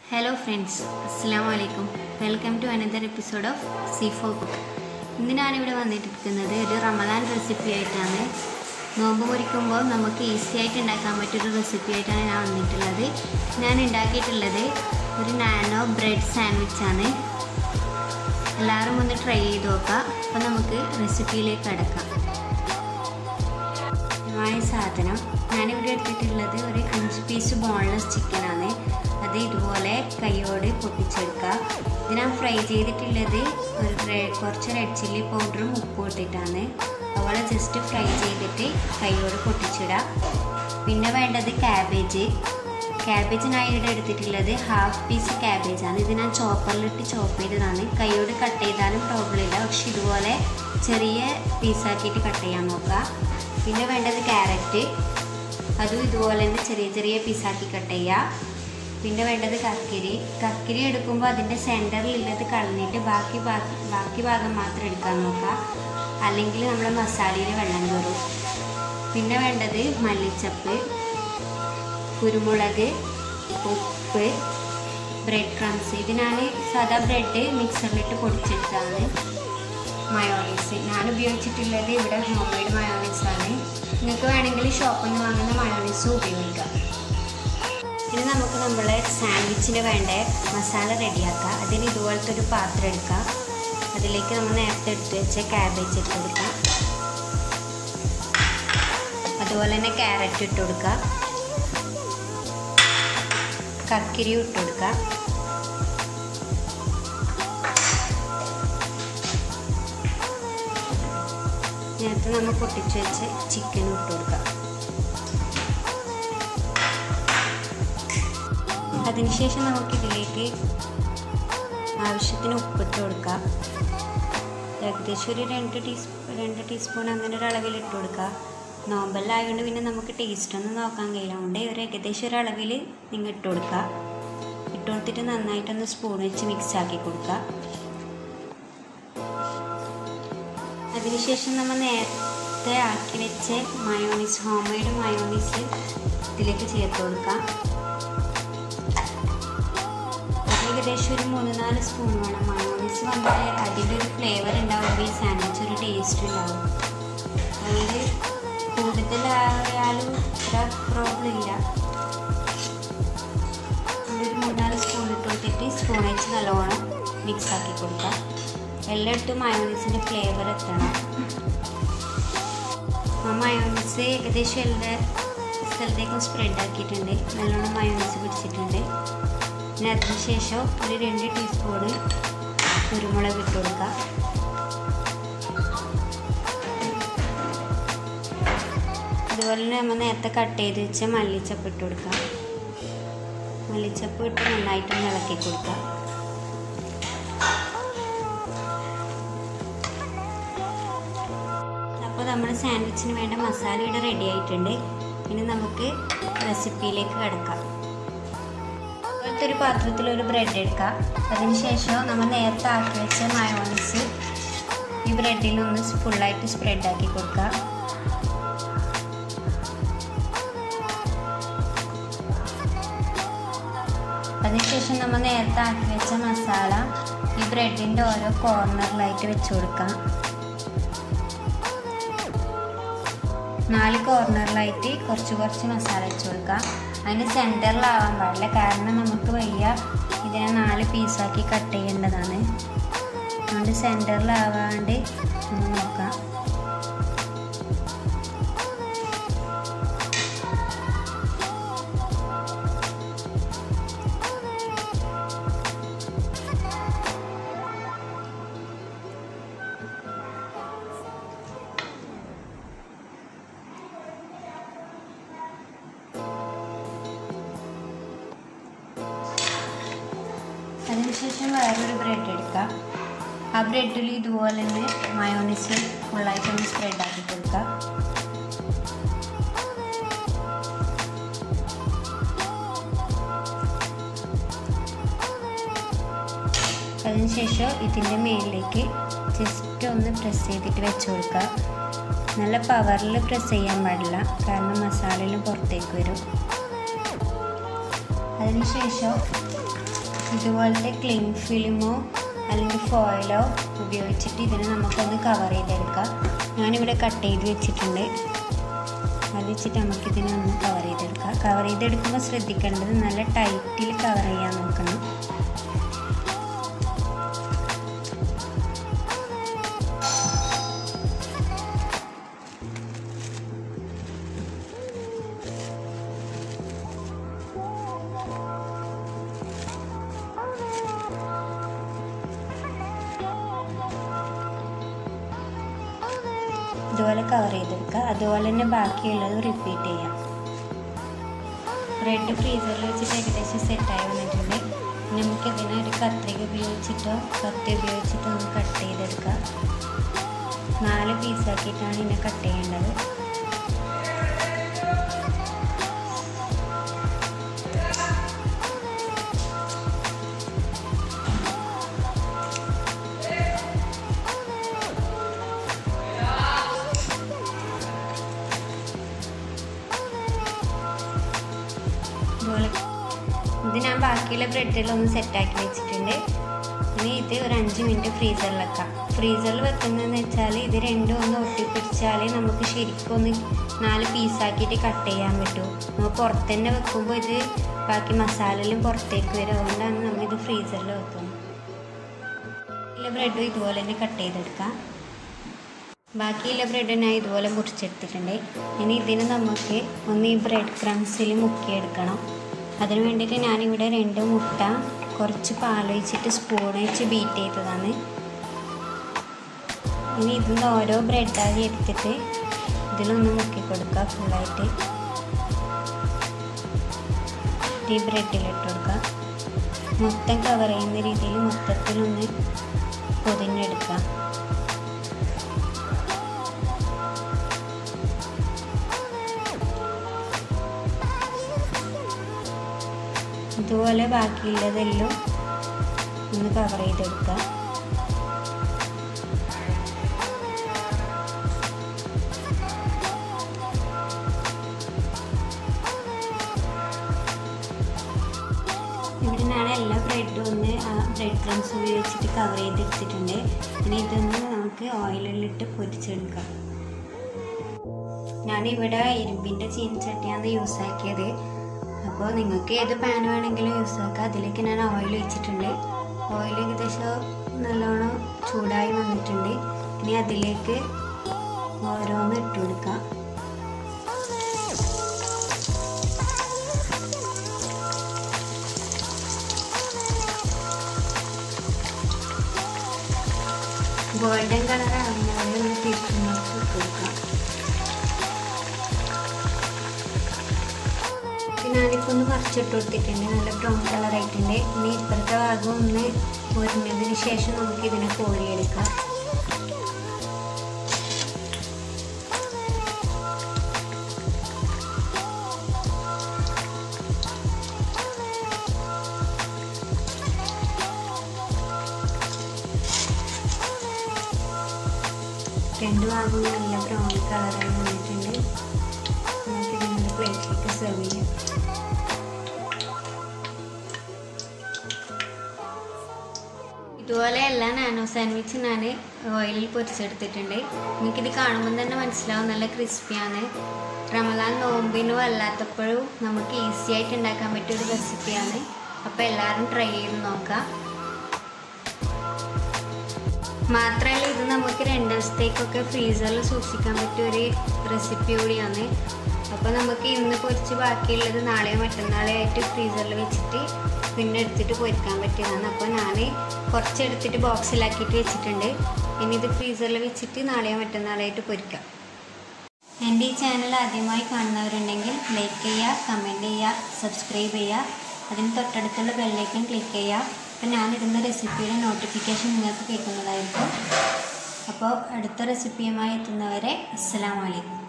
hello friends അസ്സാം വലൈക്കും welcome to another episode of C for cook ഇന്ന് ഞാനിവിടെ വന്നിട്ടിരിക്കുന്നത് ഒരു റമദാൻ റെസിപ്പി ആയിട്ടാണ് നോമ്പ് മുറിക്കുമ്പോൾ നമുക്ക് ഈസി ആയിട്ട് ഉണ്ടാക്കാൻ പറ്റിയൊരു റെസിപ്പി ആയിട്ടാണ് ഞാൻ വന്നിട്ടുള്ളത് ഞാൻ ഉണ്ടാക്കിയിട്ടുള്ളത് ഒരു നാനോ ബ്രെഡ് സാൻഡ്വിച്ചാണ് എല്ലാവരും ഒന്ന് ട്രൈ ചെയ്ത് നോക്കാം അപ്പോൾ നമുക്ക് റെസിപ്പിയിലേക്ക് കടക്കാം മായ സാധനം ഞാനിവിടെ എടുത്തിട്ടുള്ളത് ഒരു അഞ്ച് പീസ് ബോൺലെസ് ചിക്കനാണ് അത് ഇതുപോലെ കൈയോട് പൊട്ടിച്ചെടുക്കുക ഇത് ഞാൻ ഫ്രൈ ചെയ്തിട്ടുള്ളത് ഒരു റെ- കുറച്ച് റെഡ് ചില്ലി പൗഡറും ഉപ്പും ഇട്ടിട്ടാണ് അവളെ ജസ്റ്റ് ഫ്രൈ ചെയ്തിട്ട് കൈയോട് പൊട്ടിച്ചിടുക പിന്നെ വേണ്ടത് ക്യാബേജ് ക്യാബേജ് ഞാൻ ഇവിടെ എടുത്തിട്ടുള്ളത് ഹാഫ് പീസ് ക്യാബേജ് ആണ് ഇത് ഞാൻ ചോപ്പറിലിട്ട് ചോപ്പ് ചെയ്തതാണ് കൈയോട് കട്ട് ചെയ്താലും പ്രോബ്ലം ഇല്ല പക്ഷെ ഇതുപോലെ ചെറിയ പീസാക്കിയിട്ട് കട്ട് ചെയ്യാൻ നോക്കുക പിന്നെ വേണ്ടത് ക്യാരറ്റ് അതും ഇതുപോലെ തന്നെ ചെറിയ ചെറിയ പീസാക്കി കട്ട് ചെയ്യുക പിന്നെ വേണ്ടത് കക്കിരി കക്കിരി എടുക്കുമ്പോൾ അതിൻ്റെ സെൻറ്ററിലുള്ളത് കളഞ്ഞിട്ട് ബാക്കി ബാക്കി ബാക്കി ഭാഗം മാത്രം എടുക്കാൻ നോക്കുക അല്ലെങ്കിൽ നമ്മുടെ മസാലയിൽ വെള്ളം കയറും പിന്നെ വേണ്ടത് മല്ലിച്ചപ്പ് കുരുമുളക് ഉപ്പ് ബ്രെഡ് ക്രംസ് ഇത് ഞാൻ സാധാ ബ്രെഡ് മിക്സറിലിട്ട് പൊടിച്ചെടുത്താണ് മയോണൈസ് ഞാൻ ഉപയോഗിച്ചിട്ടുള്ളത് ഇവിടെ ഹോം മെയ്ഡ് മയോണൈസ് ആണ് നിങ്ങൾക്ക് വേണമെങ്കിൽ ഷോപ്പിൽ നിന്ന് വാങ്ങുന്ന മയോണൈസും ഉപയോഗിക്കാം ഇനി നമുക്ക് നമ്മളെ സാൻഡ്വിച്ചിന് വേണ്ട മസാല റെഡിയാക്കാം അതിന് ഇതുപോലത്തെ ഒരു പാത്രം എടുക്കാം അതിലേക്ക് നമ്മൾ നേരത്തെ എടുത്ത് വെച്ച ക്യാബേജ് ഇട്ട് കൊടുക്കാം അതുപോലെ തന്നെ ക്യാരറ്റ് ഇട്ട് കൊടുക്കുക കക്കിരി ഇട്ട് കൊടുക്കുക നേരത്തെ നമ്മൾ പൊട്ടിച്ച് വെച്ച് ചിക്കൻ ഇട്ട് കൊടുക്കാം അതിനുശേഷം നമുക്ക് ഇതിലേക്ക് ആവശ്യത്തിന് ഉപ്പിട്ട് കൊടുക്കാം ഏകദേശം ഒരു രണ്ട് ടീസ്പൂ രണ്ട് ടീസ്പൂൺ അങ്ങനെ ഒരു അളവിൽ ഇട്ട് കൊടുക്കുക നോമ്പലായതുകൊണ്ട് പിന്നെ നമുക്ക് ടേസ്റ്റ് ഒന്നും നോക്കാൻ കഴിയില്ല അതുകൊണ്ട് ഒരു ഏകദേശം ഒരു അളവിൽ നിങ്ങൾ ഇട്ട് കൊടുക്കുക ഇട്ട് കൊടുത്തിട്ട് നന്നായിട്ടൊന്ന് സ്പൂൺ വെച്ച് മിക്സ് ആക്കി കൊടുക്കുക അതിനുശേഷം നമ്മൾ നേരത്തെ ആക്കി വെച്ച മയോണീസ് ഹോം മെയ്ഡ് മയോണീസ് ഇതിലേക്ക് ചേർത്ത് കൊടുക്കാം ഏകദേശം ഒരു മൂന്ന് നാല് സ്പൂൺ വേണം മയോണീസ് വന്നാൽ അതിൻ്റെ ഒരു ഫ്ലേവർ ഉണ്ടാവുമ്പോൾ ഈ സാൻഡ്വിച്ച് ഒരു ടേസ്റ്റ് ഉണ്ടാവും അതുകൊണ്ട് കൂടുതലായാലും ഇത്ര പ്രോബ്ലം ഇല്ല ഒരു മൂന്നാല് സ്പൂൺ ഇട്ട് കൊടുത്തിട്ട് സ്പൂൺ വെച്ച് നല്ലോണം മിക്സ് ആക്കി കൊടുക്കാം എല്ലായിടത്തും മയോണീസിൻ്റെ ഫ്ലേവർ എത്തണം ആ മയോണീസ് ഏകദേശം എല്ലാ സ്ഥലത്തേക്കും സ്പ്രെഡ് ആക്കിയിട്ടുണ്ട് നല്ലോണം മയോണീസ് പിടിച്ചിട്ടുണ്ട് പിന്നെ അതിന് ശേഷം ഒരു രണ്ട് ടീസ്പൂണ് കുരുമുളക് ഇട്ട് കൊടുക്കുക അതുപോലെ തന്നെ നമ്മൾ നേരത്തെ കട്ട് ചെയ്ത് വെച്ച മല്ലിച്ചപ്പ് ഇട്ട് കൊടുക്കാം മല്ലിച്ചപ്പ് ഇട്ട് നന്നായിട്ടൊന്ന് ഇളക്കി കൊടുക്കുക അപ്പോൾ നമ്മുടെ സാൻഡ്വിച്ചിന് വേണ്ട മസാല ഇവിടെ റെഡി ആയിട്ടുണ്ട് ഇനി നമുക്ക് റെസിപ്പിയിലേക്ക് കിടക്കാം അതുപോലത്തെ ഒരു പാത്രത്തിൽ ഒരു ബ്രെഡ് എടുക്കാം അതിനുശേഷം നമ്മൾ നേരത്തെ ആക്കി വെച്ച മയോണീസ് ഈ ബ്രെഡിൽ ഒന്ന് ഫുള്ളായിട്ട് സ്പ്രെഡ് ആക്കി കൊടുക്കുക അതിനുശേഷം നമ്മൾ നേരത്തെ ആക്കി വെച്ച മസാല ഈ ബ്രെഡിൻ്റെ ഓരോ കോർണറിലായിട്ട് വെച്ച് കൊടുക്കാം നാല് കോർണറിലായിട്ട് കുറച്ച് കുറച്ച് മസാല വെച്ച് കൊടുക്കാം അതിന് സെൻറ്ററിലാവാൻ പാടില്ല കാരണം നമുക്ക് വയ്യ ഇതിനെ നാല് പീസാക്കി കട്ട് ചെയ്യേണ്ടതാണ് അതുകൊണ്ട് സെൻറ്ററിലാവാണ്ട് ഒന്ന് നോക്കാം അതിനുശേഷം വേറൊരു ബ്രെഡ് എടുക്കുക ആ ബ്രെഡിൽ ഇതുപോലെ തന്നെ മയോണീസ് ഫുള്ളായിട്ടൊന്ന് സ്പ്രെഡ് ആക്കി കൊടുക്കുക അതിനുശേഷം ഇതിൻ്റെ മേലിലേക്ക് ജസ്റ്റ് ഒന്ന് പ്രസ് ചെയ്തിട്ട് വെച്ച് കൊടുക്കുക നല്ല പവറിൽ പ്രസ് ചെയ്യാൻ പാടില്ല കാരണം മസാലയെല്ലാം പുറത്തേക്ക് വരും അതിനുശേഷം ഇതുപോലത്തെ ക്ലിങ് ഫിലിമോ അല്ലെങ്കിൽ ഫോയിലോ ഉപയോഗിച്ചിട്ട് ഇതിനെ നമുക്കൊന്ന് കവർ ചെയ്തെടുക്കാം ഞാനിവിടെ കട്ട് ചെയ്ത് വെച്ചിട്ടുണ്ട് അത് വെച്ചിട്ട് നമുക്കിതിനെ ഒന്ന് കവർ ചെയ്തെടുക്കാം കവർ ചെയ്തെടുക്കുമ്പോൾ ശ്രദ്ധിക്കേണ്ടത് നല്ല ടൈറ്റിൽ കവർ ചെയ്യാൻ നോക്കണം ഇതുപോലെ കവർ ചെയ്തെടുക്കുക അതുപോലെ തന്നെ ബാക്കിയുള്ളത് റിപ്പീറ്റ് ചെയ്യാം ബ്രെഡ് ഫ്രീസറിൽ വെച്ചിട്ട് ഏകദേശം സെറ്റായി വന്നിട്ടുണ്ട് ഇനി നമുക്കിതിനെ ഒരു കത്രിക ഉപയോഗിച്ചിട്ടോ കത്തി ഉപയോഗിച്ചിട്ടോ ഒന്ന് കട്ട് ചെയ്തെടുക്കാം നാല് പീസാക്കിയിട്ടാണ് ഇതിനെ കട്ട് ചെയ്യേണ്ടത് ഇതുപോലെ ഇത് ഞാൻ ബാക്കിയുള്ള ബ്രെഡിലൊന്ന് സെറ്റാക്കി വെച്ചിട്ടുണ്ട് ഇനി ഇത് ഒരു അഞ്ച് മിനിറ്റ് ഫ്രീസറിൽ വെക്കാം ഫ്രീസറിൽ വെക്കുന്നതെന്ന് വെച്ചാൽ ഇത് രണ്ടും ഒന്ന് ഒട്ടിപ്പിടിച്ചാൽ നമുക്ക് ശരിക്കും ഒന്ന് നാല് പീസാക്കിയിട്ട് കട്ട് ചെയ്യാൻ പറ്റൂ നമ്മൾ പുറത്ത് തന്നെ വെക്കുമ്പോൾ ഇത് ബാക്കി മസാലയിലും പുറത്തേക്ക് വരും അതുകൊണ്ടാണ് നമ്മൾ ഇത് ഫ്രീസറിൽ വെക്കുന്നത് എല്ലാ ബ്രെഡും ഇതുപോലെ തന്നെ കട്ട് ചെയ്തെടുക്കാം ബാക്കിയുള്ള ബ്രെഡ് ഞാൻ ഇതുപോലെ മുറിച്ചെടുത്തിട്ടുണ്ട് ഇനി ഇതിന് നമുക്ക് ഒന്ന് ഈ ബ്രെഡ് ക്രംസിൽ മുക്കിയെടുക്കണം അതിന് വേണ്ടിയിട്ട് ഞാനിവിടെ രണ്ട് മുട്ട കുറച്ച് പാലൊഴിച്ചിട്ട് സ്പൂൺ വെച്ച് ബീറ്റ് ചെയ്തതാണ് ഇനി ഇതിന്ന് ഓരോ ബ്രെഡായി എടുത്തിട്ട് ഇതിലൊന്ന് മുക്കി കൊടുക്കുക ഫുള്ളായിട്ട് ഈ ബ്രെഡിലിട്ട് കൊടുക്കുക മൊത്തം കവർ ചെയ്യുന്ന രീതിയിൽ മൊത്തത്തിലൊന്ന് പൊതിഞ്ഞെടുക്കാം ഇതുപോലെ ബാക്കിയുള്ളതെല്ലാം ഒന്ന് കവർ ചെയ്തെടുക്കുക ഇവിടെ ഞാൻ എല്ലാ ബ്രെഡും ഒന്ന് ആ ബ്രെഡ് ക്രംസ് ഉപയോഗിച്ചിട്ട് കവർ ചെയ്തെടുത്തിട്ടുണ്ട് ഇനി ഇതൊന്ന് നമുക്ക് ഓയിലിലിട്ട് പൊരിച്ചെടുക്കാം ഞാനിവിടെ ഇരുമ്പിൻ്റെ ചീനച്ചട്ടിയാണ് യൂസ് ആക്കിയത് അപ്പോൾ നിങ്ങൾക്ക് ഏത് പാൻ വേണമെങ്കിലും യൂസ് ആക്കാം അതിലേക്ക് ഞാൻ ഓയിൽ ഒഴിച്ചിട്ടുണ്ട് ഓയിൽ ഏകദേശം നല്ലോണം ചൂടായി വന്നിട്ടുണ്ട് ഇനി അതിലേക്ക് ഓരോന്ന് ഇട്ട് കൊടുക്കാം ഗോൾഡൻ കളർ ആകുമ്പോൾ ഒന്ന് തിരിച്ചുമാറ്റി ഇട്ട് കൊടുക്കാം ഞാനിപ്പോൾ ഒന്ന് പറിച്ചിട്ട് കൊടുത്തിട്ടുണ്ട് നല്ല ബ്രൗൺ കളർ ആയിട്ടുണ്ട് ഇനി ഇപ്പുറത്തെ ഭാഗം ഒന്ന് പൊരിഞ്ഞതിന് ശേഷം നമുക്ക് ഇതിനെ കോരിയെടുക്കാം രണ്ട് ഭാഗവും നല്ല ബ്രൗൺ കളറായി വന്നിട്ടുണ്ട് നമുക്ക് ഇതിൻ്റെ പ്ലേറ്റിലേക്ക് സെർവ് ചെയ്യാം ഇതുപോലെ എല്ലാ നാനോ സാൻഡ്വിച്ച് ഞാൻ ഓയിലിൽ പൊരിച്ചെടുത്തിട്ടുണ്ട് എനിക്കിത് കാണുമ്പോൾ തന്നെ മനസ്സിലാവും നല്ല ക്രിസ്പിയാണ് റമലാൻ നോമ്പിനും അല്ലാത്തപ്പോഴും നമുക്ക് ഈസി ആയിട്ട് ഉണ്ടാക്കാൻ പറ്റിയ ഒരു റെസിപ്പിയാണ് അപ്പോൾ എല്ലാവരും ട്രൈ ചെയ്ത് നോക്കാം മാത്രമല്ല ഇത് നമുക്ക് രണ്ട് ദിവസത്തേക്കൊക്കെ ഫ്രീസറിൽ സൂക്ഷിക്കാൻ പറ്റിയ ഒരു റെസിപ്പി കൂടിയാണ് അപ്പോൾ നമുക്ക് ഇന്ന് പൊരിച്ച് ബാക്കിയുള്ളത് നാളെയോ മറ്റന്നാളെയോ ആയിട്ട് ഫ്രീസറിൽ വെച്ചിട്ട് പിന്നെ എടുത്തിട്ട് പൊരിക്കാൻ പറ്റിയതാണ് അപ്പോൾ ഞാൻ കുറച്ചെടുത്തിട്ട് ബോക്സിലാക്കിയിട്ട് വെച്ചിട്ടുണ്ട് ഇനി ഇത് ഫ്രീസറിൽ വെച്ചിട്ട് നാളെയോ മറ്റന്നാളെയോ ആയിട്ട് പൊരിക്കാം എൻ്റെ ഈ ചാനൽ ആദ്യമായി കാണുന്നവരുണ്ടെങ്കിൽ ലൈക്ക് ചെയ്യുക കമൻറ്റ് ചെയ്യുക സബ്സ്ക്രൈബ് ചെയ്യുക അതിന് തൊട്ടടുത്തുള്ള ബെല്ലൈക്കൺ ക്ലിക്ക് ചെയ്യുക അപ്പോൾ ഞാനിടുന്ന റെസിപ്പിയുടെ നോട്ടിഫിക്കേഷൻ നിങ്ങൾക്ക് കേൾക്കുന്നതായിരിക്കും അപ്പോൾ അടുത്ത റെസിപ്പിയുമായി എത്തുന്നവരെ അസ്സലാമലൈക്കും